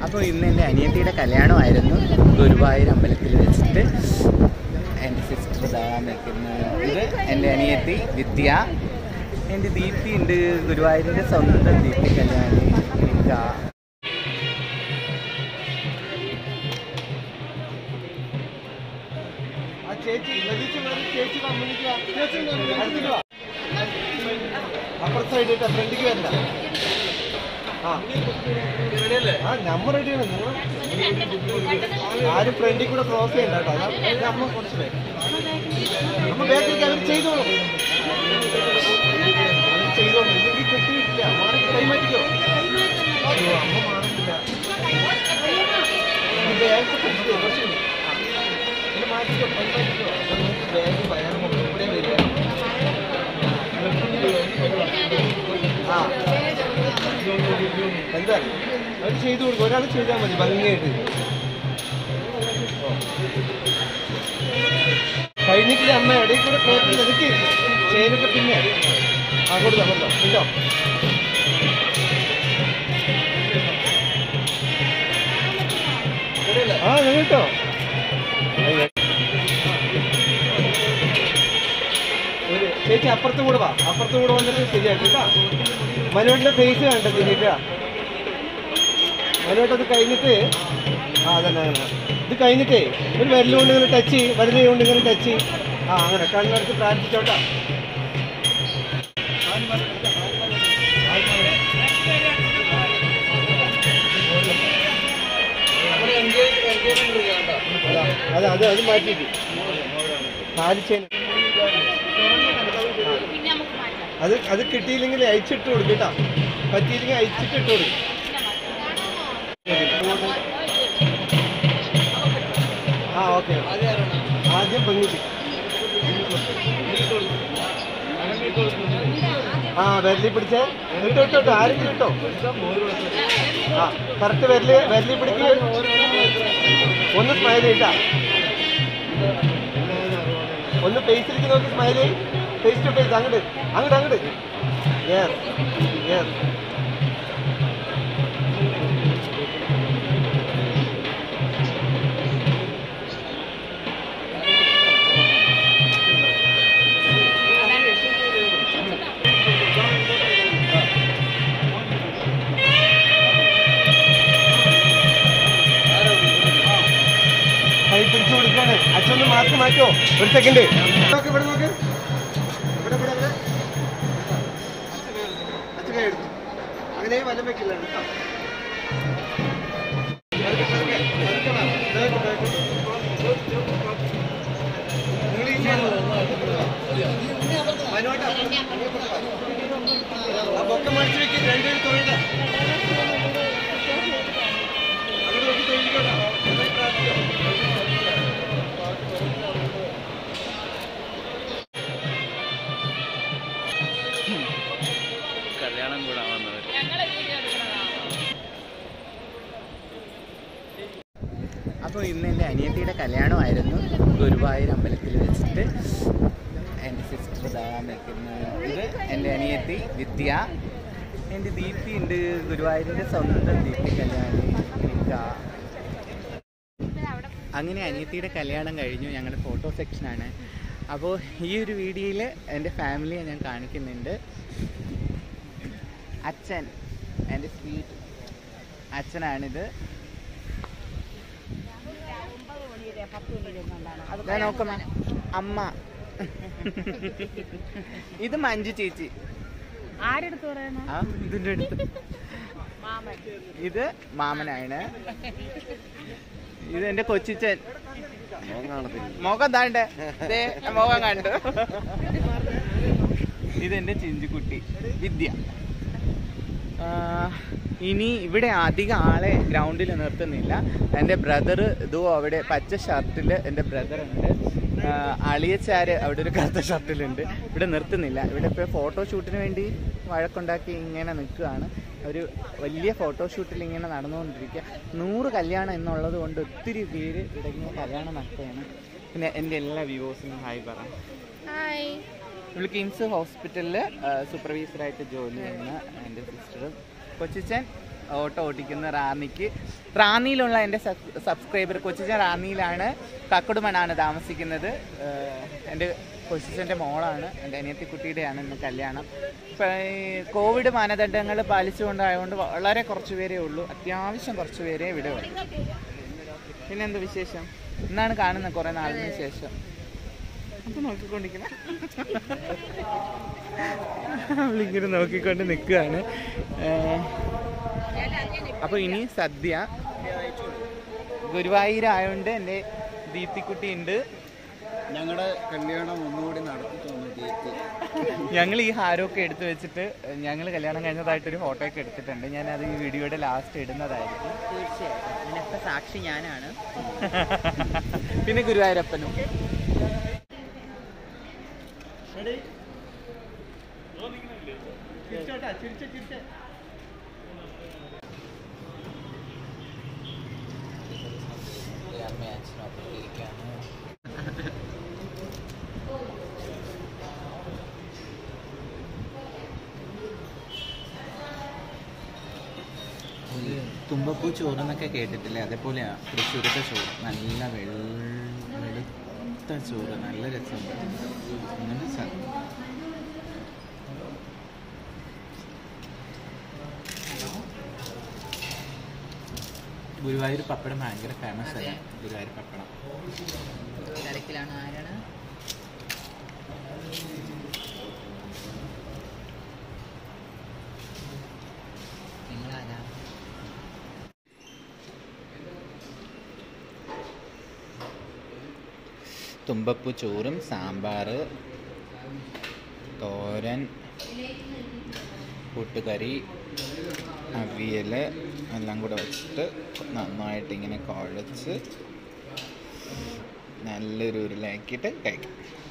അപ്പോൾ ഇന്ന് എൻ്റെ അനിയത്തിയുടെ കല്യാണമായിരുന്നു ഗുരുവായൂർ അമ്പലത്തിൽ വെച്ചിട്ട് എൻ്റെ സിസ്റ്റർ ഇതാകാൻ നിൽക്കുന്നത് ഇത് എൻ്റെ അനിയത്തി വിദ്യ എൻ്റെ ദീപ്തി ഉണ്ട് ഗുരുവായൂരിൻ്റെ സ്വന്തം ദീപ്തി കല്യാണി ഇക്ക. ആ ചേച്ചി ലതിച്ച് മാറി ചേച്ചി കമ്പനിക്ക് വാ. ചേച്ചി ഇങ്ങ് വരൂ, അടുത്തേക്ക് വാ. അപ്പുറത്തെ സൈഡിട്ട് ഫ്രണ്ടിക്ക് വരണ്ട ആ ആ നമ്മ റെഡിയാണ് നിങ്ങൾ ആരും ഫ്രണ്ടിൽ കൂടെ ക്രോസ് ചെയ്യണ്ട കേട്ടോ അതാ ഇത് അമ്മ കുറച്ച് പേര് അമ്മ ബാക്കിലേക്ക് അവർ ചെയ്തോളൂ അവർ ചെയ്തോളൂ ഇല്ലെങ്കിൽ കിട്ടിയിട്ടില്ല മാറി കൈമാറ്റിക്കോ അയ്യോ അമ്മ മാറുന്നില്ല ബാഗ് പിടിച്ചോ കുറച്ചുണ്ട് ഇത് മാറ്റിക്കോ കൈമാറ്റിക്കോ നമുക്ക് ബാഗ് വയറ് മൊത്തം ഇവിടെ വരിക ആ എന്താ അവർ ചെയ്തു കൊടുക്കും ഒരാൾ ചെയ്താൽ മതി ഭംഗിയായിട്ട് കഴിഞ്ഞിട്ടില്ല അമ്മ ഇടയിൽ കൂടെ കുഴപ്പമില്ല നിൽക്കി ചെയിനൊക്കെ പിന്നെ ആ കൊടുത്തോ കൊടുത്തോ ഉണ്ടോ ആ കേട്ടോ ഒരു ചേച്ചി അപ്പുറത്ത് കൂടെ വാ അപ്പുറത്ത് കൂടെ വന്നിട്ട് ശരിയാക്കി കേട്ടോ മനുവേട്ടൻ്റെ ഫേസ് കണ്ടത് ചേട്ടാ മനുവേട്ടത് കഴിഞ്ഞിട്ട് ആ അതന്നെ അങ്ങനെ ഇത് കഴിഞ്ഞിട്ടേ ഒരു വിരലുകൊണ്ട് ഇങ്ങനെ ടച്ച് ചെയ്യും വലുത് കൊണ്ട് ഇങ്ങനെ ടച്ച് ചെയ്യും ആ അങ്ങനെ കണ്ണടുത്ത് പ്രാർത്ഥിച്ചോട്ടാ അതെ അതെ അത് മാറ്റിയിട്ട് പാലിച്ചേന് അത് അത് കിട്ടിയില്ലെങ്കിൽ അയച്ചിട്ട് കൊടുക്കട്ടാ പറ്റിയില്ലെങ്കിൽ അയച്ചിട്ട് ഇട്ട് കൊടുക്കും ആ ഓക്കെ ആദ്യം പെൺകുട്ടി ആ വിരലി പിടിച്ചേ ഇട്ടോ ഇട്ടോ ഇട്ടോ ആരെങ്കിലും ഇട്ടോ ആ കറക്റ്റ് വിരലി വിരലി പിടിക്കുക ഒന്ന് സ്മൈൽ ചെയ്യട്ടാ ഒന്ന് ഫേസിലേക്ക് നോക്കി സ്മൈൽ ചെയ്യും ഫേസ് ടു ഫേസ് അങ്ങോട്ട് അങ്ങോട്ട് അങ്ങോട്ട് യെസ് യെസ് കൈ പിടിച്ചു കൊടുക്കാണ് അച്ഛനൊന്ന് മാറ്റി മാറ്റോ ഒരു സെക്കൻഡ് നോക്ക് ഇവിടെ നോക്ക് ഇവിടെ ഇവിടെ ഇവിടെ അച്ഛൻ കൈ എടുത്തു അങ്ങനെ വലം വെക്കില്ല കേട്ടോ പതുക്കെ, പതുക്കെ, പതുക്കെ വാ. ഇതാക്ക്, ഇതാക്ക്. നിങ്ങൾ ഈ side വാ. മനോട്ടാ, അങ്ങോട്ട് വാ. ആ ബൊക്ക മടിച്ചു വെക്ക് രണ്ടുപേരും തൊഴില അങ്ങോട്ട് നോക്കി തൊഴിലിക്കോട്ടാ നന്നായി പ്രാർത്ഥിക്കോ കല്യാണം കൂടാൻ വന്നവർ അപ്പോൾ ഇന്ന് എൻ്റെ അനിയത്തിയുടെ കല്യാണമായിരുന്നു ഗുരുവായൂർ അമ്പലത്തിൽ വെച്ചിട്ട് എൻ്റെ സിസ്റ്റർ ഇതാകാൻ നിൽക്കുന്നത് ഇത് എൻ്റെ അനിയത്തി വിദ്യ എൻ്റെ ദീപ്തി ഉണ്ട് ഗുരുവായൂരിൻ്റെ സ്വന്തം ദീപ്തി കല്യാണി ഇക്ക. അങ്ങനെ അനിയത്തിയുടെ കല്യാണം കഴിഞ്ഞു ഞങ്ങളുടെ ഫോട്ടോ സെക്ഷനാണ് അപ്പോൾ ഈ ഒരു വീഡിയോയിൽ എൻ്റെ ഫാമിലിയെ ഞാൻ കാണിക്കുന്നുണ്ട് അച്ഛൻ എൻ്റെ സ്വീറ്റ് അച്ഛനാണിത് ഞാൻ നോക്കാം അമ്മ ഇത് മഞ്ജു ചേച്ചി ആരെടുത്ത് പറയണ ആ ഇതിൻ്റെ അടുത്ത് മാമൻ ഇത് മാമനാണ് ഇത് എൻ്റെ കൊച്ചിച്ചൻ മുഖം താണ്ട് ദേ, മുഖം കണ്ടു ഇതെന്റെ ചിഞ്ചുകുട്ടി വിദ്യ ആ, ഇനി ഇവിടെ അധികം ആളെ ഗ്രൗണ്ടിൽ നിർത്തുന്നില്ല എൻ്റെ ബ്രദർ ഇതോ അവിടെ പച്ച ഷർട്ടിൽ എൻ്റെ ബ്രദർ ഉണ്ട് ആ, അളിയച്ചാര് അവിടെ ഒരു കറുത്ത ഷർട്ടിലുണ്ട് ഇവിടെ നിർത്തുന്നില്ല ഇവിടെ ഇപ്പോൾ ഫോട്ടോഷൂട്ടിന് വേണ്ടി വഴക്കുണ്ടാക്കി ഇങ്ങനെ നിൽക്കുകയാണ് ഒരു വലിയ ഫോട്ടോഷൂട്ടിൽ ഇങ്ങനെ നടന്നുകൊണ്ടിരിക്കുക നൂറ് കല്യാണം എന്നുള്ളത് കൊണ്ട് ഒത്തിരി പേര് ഇവിടെ ഇങ്ങനെ കല്യാണം നടത്തുകയാണ് പിന്നെ എൻ്റെ എല്ലാ വ്യൂവേഴ്സിനും ഹായ് പറ ഹായ് ഇവിടെ കിംസ് ഹോസ്പിറ്റലിൽ സൂപ്പർവൈസറായിട്ട് ജോലി ചെയ്യുന്ന എൻ്റെ സിസ്റ്റർ കൊച്ചിച്ചൻ ഓട്ടോ ഓടിക്കുന്ന റാന്നിക്ക് റാന്നിയിലുള്ള എൻ്റെ സബ്സ്ക്രൈബർ കൊച്ചിച്ചൻ റാന്നിയിലാണ് കക്കുടുമണാണ് താമസിക്കുന്നത് ഏഹ് എൻ്റെ കൊച്ചിച്ചൻ്റെ മോളാണ് എൻ്റെ അനിയത്തിക്കുട്ടിയുടെയാണ് ഇന്ന് കല്യാണം ഇപ്പം ഈ കോവിഡ് മാനദണ്ഡങ്ങൾ പാലിച്ചുകൊണ്ടായതുകൊണ്ട് വളരെ കുറച്ച് പേരേ ഉള്ളൂ അത്യാവശ്യം കുറച്ച് പേരേ ഇവിടെ ഉള്ളൂ പിന്നെന്ത് വിശേഷം ഇന്നാണ് കാണുന്നത് കുറേ നാളിന് ശേഷം അപ്പൊ നോക്കിക്കൊണ്ടിരിക്കണം അവളിങ്ങനെ നോക്കിക്കൊണ്ട് നിൽക്കുകയാണ് അപ്പോൾ ഇനി സദ്യ ഗുരുവായൂരായോണ്ട് എൻ്റെ ദീപ്തിക്കുട്ടി ഉണ്ട് ഞങ്ങളുടെ കല്യാണം ഒന്നുകൂടി നടത്തി തോന്നുന്നു ഡേറ്റ് ഞങ്ങൾ ഈ ഹാരമൊക്കെ എടുത്തു വെച്ചിട്ട് ഞങ്ങൾ കല്യാണം കഴിഞ്ഞതായിട്ടൊരു ഫോട്ടോ ഒക്കെ എടുത്തിട്ടുണ്ട് ഞാൻ അത് ഈ വീഡിയോയുടെ ലാസ്റ്റ് ഇടുന്നതായിരിക്കും തീർച്ചയായിട്ടും ഇതിനൊക്കെ സാക്ഷി ഞാനാണ് പിന്നെ ഗുരുവായൂരപ്പനും തുമ്പപ്പൂ ചോറ് എന്നൊക്കെ കേട്ടിട്ടില്ലേ അതേപോലെയാ തൃശ്ശൂരത്തെ ചോറ് നല്ല വെള്ള വെളുത്ത ചോറ് നല്ല രസമുണ്ട് അങ്ങനെ സ- ഗുരുവായൂർ പപ്പടം ഭയങ്കര ഫേമസ് അല്ലേ ഗുരുവായൂർ പപ്പടം തിരക്കിലാണ് ആരാണ് നിങ്ങളാരാ തുമ്പപ്പൂ ചോറും സാമ്പാർ തോരൻ കൂട്ടുകറി അവിയൽ എല്ലാം കൂടെ വെച്ചിട്ട് നന്നായിട്ട് ഇങ്ങനെ കുഴച്ച് നല്ലൊരു ഉരുളാക്കിയിട്ട് കഴിക്കാം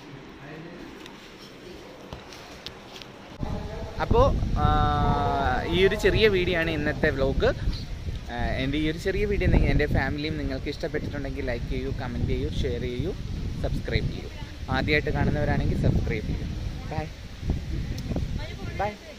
അപ്പോൾ ഈ ഒരു ചെറിയ വീഡിയോ ആണ് ഇന്നത്തെ വ്ലോഗ് എൻ്റെ ഈ ഒരു ചെറിയ വീഡിയോ നിങ്ങൾ എൻ്റെ ഫാമിലിയും നിങ്ങൾക്ക് ഇഷ്ടപ്പെട്ടിട്ടുണ്ടെങ്കിൽ ലൈക്ക് ചെയ്യൂ കമൻറ്റ് ചെയ്യൂ ഷെയർ ചെയ്യൂ സബ്സ്ക്രൈബ് ചെയ്യൂ ആദ്യമായിട്ട് കാണുന്നവരാണെങ്കിൽ സബ്സ്ക്രൈബ് ചെയ്യൂ ബൈ ബൈ